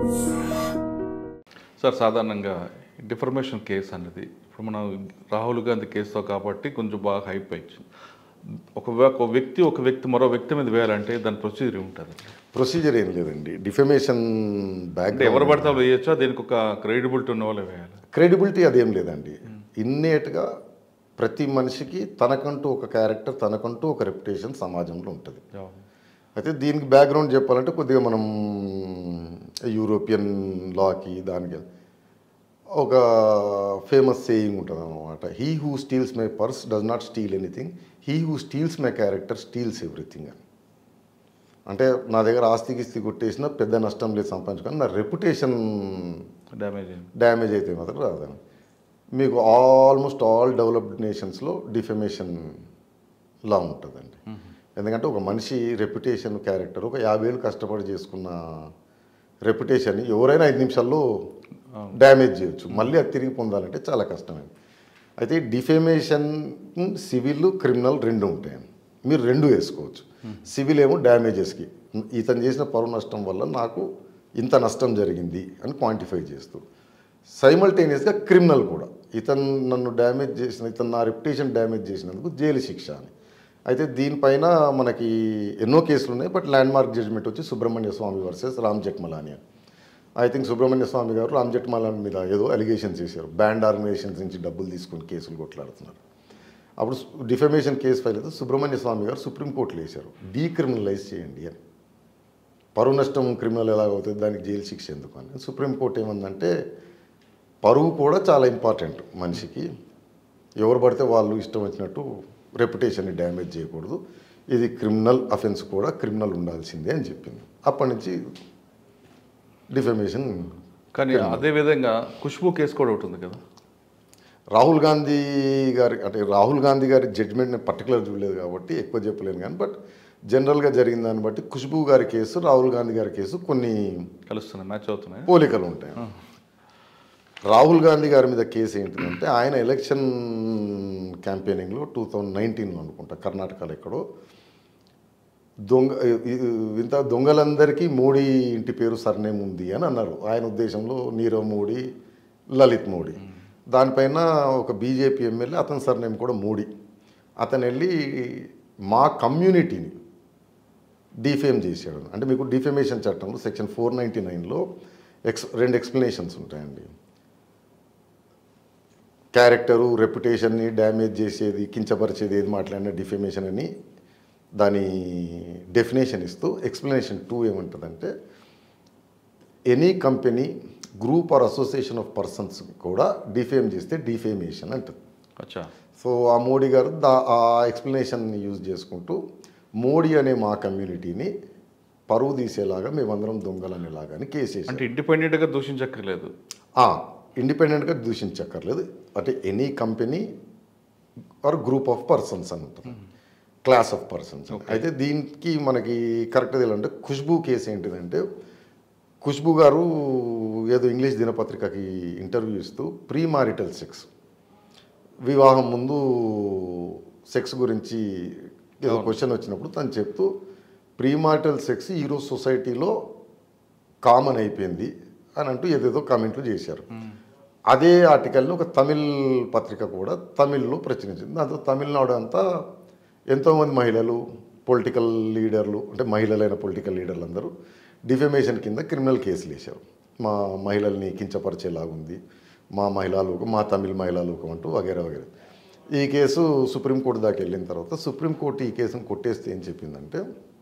Sir సాధారణంగా defamation case అనేది ఇప్పుడు మనం రాహుల్ గాంధీ కేసుతో కాబట్టి కొంచెం బాగా హైప్ అయింది ఒక వ్య- ఒక వ్యక్తి ఒక వ్యక్తి మరో వ్యక్తి మీద వేయాలంటే దాని ప్రొసీజర్ ఉంటుంది ప్రొసీజర్ ఏం లేదండి డిఫమేషన్ బ్యాక్ అంటే ఎవరు పడితే వాళ్ళు వేయచ్చా దీనికి ఒక క్రెడిబిలిటీ ఉన్న వాళ్ళే వేయాలి క్రెడిబిలిటీ అదేం లేదండి ఇన్నేట్గా ప్రతి మనిషికి తనకంటూ ఒక క్యారెక్టర్ తనకంటూ ఒక రెప్యుటేషన్ సమాజంలో ఉంటుంది అయితే దీనికి బ్యాక్గ్రౌండ్ చెప్పాలంటే కొద్దిగా మనం యూరోపియన్ లాకి దానికి ఒక ఫేమస్ సేయింగ్ ఉంటుంది అనమాట he who steals my purse does not steal anything he who steals my character steals everything అని అంటే నా దగ్గర ఆస్తి గిస్తి కొట్టేసిన పెద్ద నష్టం లేదు సంపాదించుకొని నా రెప్యుటేషన్ డ్యామేజ్ అయింది డ్యామేజ్ అయితే మాత్రం రాదని మీకు ఆల్మోస్ట్ ఆల్ డెవలప్డ్ నేషన్స్లో డిఫమేషన్ లా ఉంటుందండి ఎందుకంటే ఒక మనిషి రెప్యుటేషన్ క్యారెక్టర్ ఒక యాభై ఏళ్ళు కష్టపడి చేసుకున్న రెప్యుటేషన్ ఎవరైనా ఐదు నిమిషాల్లో డ్యామేజ్ చేయొచ్చు మళ్ళీ అది తిరిగి పొందాలంటే చాలా కష్టమే అయితే డిఫేమేషన్ సివిల్ క్రిమినల్ రెండు ఉంటాయండి మీరు రెండు వేసుకోవచ్చు సివిల్ ఏమో డ్యామేజెస్కి ఇతను చేసిన పరువు నష్టం వల్ల నాకు ఇంత నష్టం జరిగింది అని క్వాంటిఫై చేస్తూ సైమల్టేనియస్గా క్రిమినల్ కూడా ఇతను నన్ను డ్యామేజ్ చేసిన ఇతను నా రెప్యుటేషన్ డ్యామేజ్ చేసినందుకు జైలు శిక్ష అని అయితే దీనిపైన మనకి ఎన్నో కేసులు ఉన్నాయి బట్ ల్యాండ్ మార్క్ జడ్జిమెంట్ వచ్చి సుబ్రహ్మణ్య స్వామి వర్సెస్ రామ్ జెట్మలాని అని ఐ థింక్ సుబ్రహ్మణ్య స్వామి గారు రామ్ జెట్మలాని మీద ఏదో అలిగేషన్స్ చేశారు బ్యాండ్ ఆర్గనైజేషన్స్ నుంచి డబ్బులు తీసుకుని కేసులు కొట్లాడుతున్నారు అప్పుడు డిఫమేషన్ కేసు ఫైల్ అయితే సుబ్రహ్మణ్య స్వామి గారు సుప్రీంకోర్టులో వేశారు డీక్రిమినలైజ్ చేయండి అని పరువు నష్టం క్రిమినల్ ఎలా అవుతుంది దానికి జైలు శిక్ష ఎందుకు అని సుప్రీంకోర్టు ఏమందంటే పరువు కూడా చాలా ఇంపార్టెంట్ మనిషికి ఎవరు పడితే వాళ్ళు ఇష్టం వచ్చినట్టు రెప్యుటేషన్ని డ్యామేజ్ చేయకూడదు ఇది క్రిమినల్ అఫెన్స్ కూడా క్రిమినల్ ఉండాల్సిందే అని చెప్పింది అప్పటి నుంచి డిఫమేషన్ కానీ అదే విధంగా ఖుష్బూ కేసు కూడా ఉంటుంది కదా రాహుల్ గాంధీ గారి అంటే రాహుల్ గాంధీ గారి జడ్జిమెంట్ నేను పర్టికులర్ చూడలేదు కాబట్టి ఎక్కువ చెప్పలేను కానీ బట్ జనరల్గా జరిగిన దాన్ని బట్టి ఖుష్బూ గారి కేసు రాహుల్ గాంధీ గారి కేసు కొన్ని కలుస్తున్నాయి మ్యాచ్ అవుతున్నాయి పోలికలు ఉంటాయి రాహుల్ గాంధీ గారి మీద కేసు ఏంటంటే ఆయన ఎలక్షన్ క్యాంపెయినింగ్లో టూ థౌజండ్ నైన్టీన్లో అనుకుంటా కర్ణాటకలో ఎక్కడో దొంగ ఇ- ఇంత దొంగలందరికీ మోడీ ఇంటి పేరు సర్నేమ్ ఉంది అని అన్నారు ఆయన ఉద్దేశంలో నీరవ్ మోడీ లలిత్ మోడీ దానిపైన ఒక బీజేపీ ఎమ్మెల్యే అతని సర్నేమ్ కూడా మోడీ అతను వెళ్ళి మా కమ్యూనిటీని డిఫేమ్ చేశాడు అంటే మీకు డిఫేమేషన్ చట్టంలో సెక్షన్ ఫోర్ నైంటీ నైన్లో ఎక్స్ రెండు ఎక్స్ప్లెనేషన్స్ ఉంటాయండి క్యారెక్టరు రెప్యుటేషన్ని డ్యామేజ్ చేసేది కించపరిచేది ఏది మాట్లాడినా డిఫేమేషన్ అని దాని డెఫినేషన్ ఇస్తూ ఎక్స్ప్లెనేషన్ టూ ఏమంటుందంటే any company group or association of persons కూడా డిఫేమ్ చేస్తే డిఫేమేషన్ అంటుంది అచ్చా సో ఆ మోడీ గారు దా ఆ ఎక్స్ప్లెనేషన్ని యూజ్ చేసుకుంటూ మోడీ అనే మా కమ్యూనిటీని పరువు తీసేలాగా మేమందరం దొంగలనేలాగా అని కేసు వేశారు. అంటే ఇండిపెండెంట్గా దూషించక్కర్లేదు ఆ, ఇండిపెండెంట్గా దూషించక్కర్లేదు అంటే any company or group of persons అని ఉంటుంది క్లాస్ ఆఫ్ పర్సన్స్ అయితే దీనికి మనకి కరెక్ట్ తెలియాలంటే ఖుష్బూ కేసు ఏంటిదంటే ఖుష్బూ గారు ఏదో ఇంగ్లీష్ దినపత్రికకి ఇంటర్వ్యూ ఇస్తూ ప్రీ మారిటల్ సెక్స్ వివాహం ముందు సెక్స్ గురించి ఏదో క్వశ్చన్ వచ్చినప్పుడు తను చెప్తూ ప్రీ మారిటల్ సెక్స్ ఈరోజు సొసైటీలో కామన్ అయిపోయింది అని అంటూ ఏదేదో కామెంట్లు చేశారు అదే ఆర్టికల్ని ఒక తమిళ్ పత్రిక కూడా తమిళ్లో ప్రచురించింది దాంతో తమిళనాడు అంతా ఎంతోమంది మహిళలు పొలిటికల్ లీడర్లు అంటే మహిళలైన పొలిటికల్ లీడర్లు అందరూ డిఫెమేషన్ కింద క్రిమినల్ కేసులు వేశారు మా మహిళల్ని కించపరిచేలాగుంది మా మహిళా లోకం మా తమిళ మహిళా లోకం అంటూ వగేరా వగేరా ఈ కేసు సుప్రీంకోర్టు దాకా వెళ్ళిన తర్వాత సుప్రీంకోర్టు ఈ కేసును కొట్టేస్తే ఏం చెప్పిందంటే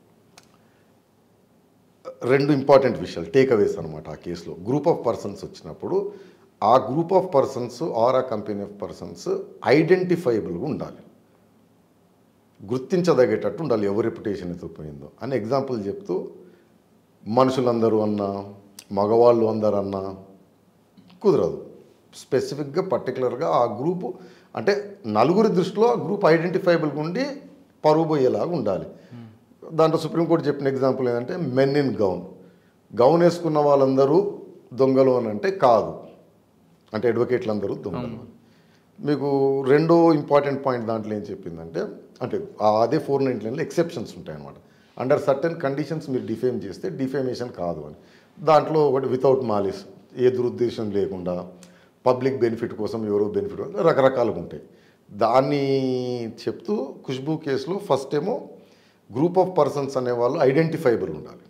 రెండు ఇంపార్టెంట్ విషయాలు టేక్ అవేస్ అనమాట ఆ కేసులో గ్రూప్ ఆఫ్ పర్సన్స్ వచ్చినప్పుడు ఆ గ్రూప్ ఆఫ్ పర్సన్స్ ఆర్ ఆ కంపెనీ ఆఫ్ పర్సన్స్ ఐడెంటిఫైబుల్గా ఉండాలి గుర్తించదగేటట్టు ఉండాలి ఎవరు రెప్యుటేషన్ అయితే పోయిందో అని ఎగ్జాంపుల్ చెప్తూ మనుషులందరూ అన్నా మగవాళ్ళు అందరు అన్నా కుదరదు స్పెసిఫిక్గా పర్టికులర్గా ఆ గ్రూపు అంటే నలుగురి దృష్టిలో ఆ గ్రూప్ ఐడెంటిఫైబుల్గా ఉండి పరువు పోయేలాగా ఉండాలి దాంట్లో సుప్రీంకోర్టు చెప్పిన ఎగ్జాంపుల్ ఏంటంటే మెన్ ఇన్ గౌన్ గౌన్ వేసుకున్న వాళ్ళందరూ దొంగలు అని అంటే కాదు అంటే అడ్వకేట్లు అందరూ దొంగలు మీకు రెండో ఇంపార్టెంట్ పాయింట్ దాంట్లో ఏం చెప్పిందంటే అంటే ఆ అదే ఫోర్ నైన్టీ నైన్లో ఎక్సెప్షన్స్ ఉంటాయన్నమాట అండర్ సర్టెన్ కండిషన్స్ మీరు డిఫేమ్ చేస్తే డిఫేమేషన్ కాదు అని దాంట్లో ఒకటి వితౌట్ మాలిస్ ఏ దురుద్దేశం లేకుండా పబ్లిక్ బెనిఫిట్ కోసం ఎవరో బెనిఫిట్ రకరకాలుగా ఉంటాయి దాన్ని చెప్తూ ఖుష్బూ కేసులో ఫస్ట్ ఏమో గ్రూప్ ఆఫ్ పర్సన్స్ అనేవాళ్ళు ఐడెంటిఫైబుల్ ఉండాలి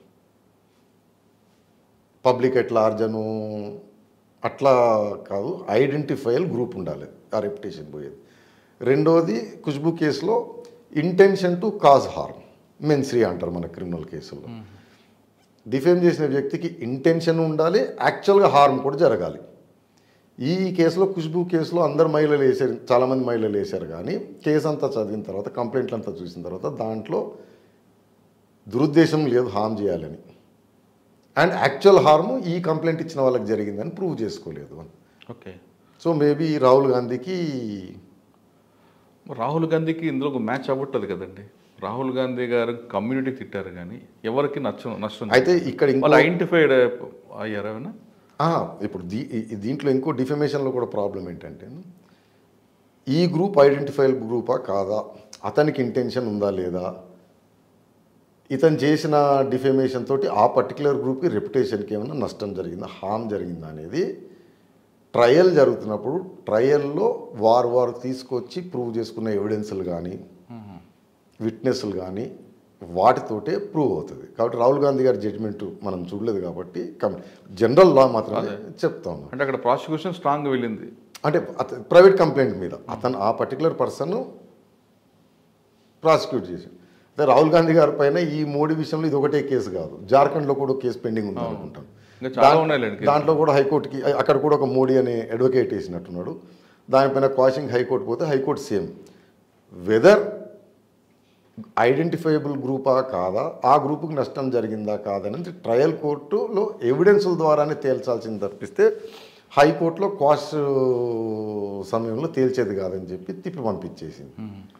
పబ్లిక్ ఎట్ లార్జ్ అను అట్లా కాదు ఐడెంటిఫైల్ గ్రూప్ ఉండాలి ఆ రెప్యుటేషన్ పోయేది రెండోది ఖుష్బూ కేసులో intention to cause harm mens rea అంటారు మన క్రిమినల్ కేసుల్లో డిఫేమ్ చేసిన వ్యక్తికి ఇంటెన్షన్ ఉండాలి యాక్చువల్గా హార్మ్ కూడా జరగాలి ఈ కేసులో ఖుష్బూ కేసులో అందరు మహిళలు వేసారు చాలామంది మహిళలు వేశారు కానీ కేసు అంతా చదివిన తర్వాత కంప్లైంట్లు అంతా చూసిన తర్వాత దాంట్లో దురుద్దేశం లేదు హామ్ చేయాలని అండ్ యాక్చువల్ హార్మ్ ఈ కంప్లైంట్ ఇచ్చిన వాళ్ళకి జరిగిందని ప్రూవ్ చేసుకోలేదు అని ఓకే సో మేబీ రాహుల్ గాంధీకి రాహుల్ గాంధీకి ఇందులో ఒక మ్యాచ్ అవ్వట్టదు కదండి రాహుల్ గాంధీ గారు కమ్యూనిటీ తిట్టారు కానీ ఎవరికి నచ్చ నష్టం అయితే ఇక్కడ ఇంకో వాళ్ళు ఐడెంటిఫైడ్ అయ్యారు ఏమైనా ఆ, ఇప్పుడు దీ ఈ- దీంట్లో ఇంకో డిఫమేషన్లో కూడా ప్రాబ్లం ఏంటంటే ఈ గ్రూప్ ఐడెంటిఫైల్ గ్రూపా కాదా అతనికి ఇంటెన్షన్ ఉందా లేదా ఇతను చేసిన డిఫమేషన్ తోటి ఆ పర్టికులర్ గ్రూప్కి రెప్యుటేషన్కి ఏమైనా నష్టం జరిగిందా హామ్ జరిగిందా అనేది ట్రయల్ జరుగుతున్నప్పుడు ట్రయల్లో వారు వారు తీసుకొచ్చి ప్రూవ్ చేసుకున్న ఎవిడెన్స్లు కానీ విట్నెస్లు కానీ వాటితోటే ప్రూవ్ అవుతుంది కాబట్టి రాహుల్ గాంధీ గారి జడ్జిమెంట్ మనం చూడలేదు కాబట్టి కం జనరల్ లా మాత్రమే చెప్తా ఉన్నాం అంటే అక్కడ ప్రాసిక్యూషన్ స్ట్రాంగ్ వెళ్ళింది అంటే అత ప్రైవేట్ కంప్లైంట్ మీద అతను ఆ పర్టికులర్ పర్సన్ ప్రాసిక్యూట్ చేశాడు అదే రాహుల్ గాంధీ గారి పైన ఈ మోడీ విషయంలో ఇది ఒకటే కేసు కాదు జార్ఖండ్లో కూడా ఒక కేసు పెండింగ్ ఉంది అనుకుంటాను ఇంకా చాలా ఉన్నాయిలేండి దాంట్లో కూడా హైకోర్టుకి అక్కడ కూడా ఒక మోడీ అనే అడ్వకేట్ వేసినట్టున్నాడు దానిపైన క్వాషింగ్ హైకోర్టు పోతే హైకోర్టు సేమ్ వెదర్ ఐడెంటిఫైబుల్ గ్రూపా కాదా ఆ గ్రూపుకి నష్టం జరిగిందా కాదనేది ట్రయల్ కోర్టులో ఎవిడెన్సుల ద్వారానే తేల్చాల్సింది తప్పిస్తే హైకోర్టులో క్వాష్ సమయంలో తేల్చేది కాదని చెప్పి తిప్పి పంపించేసింది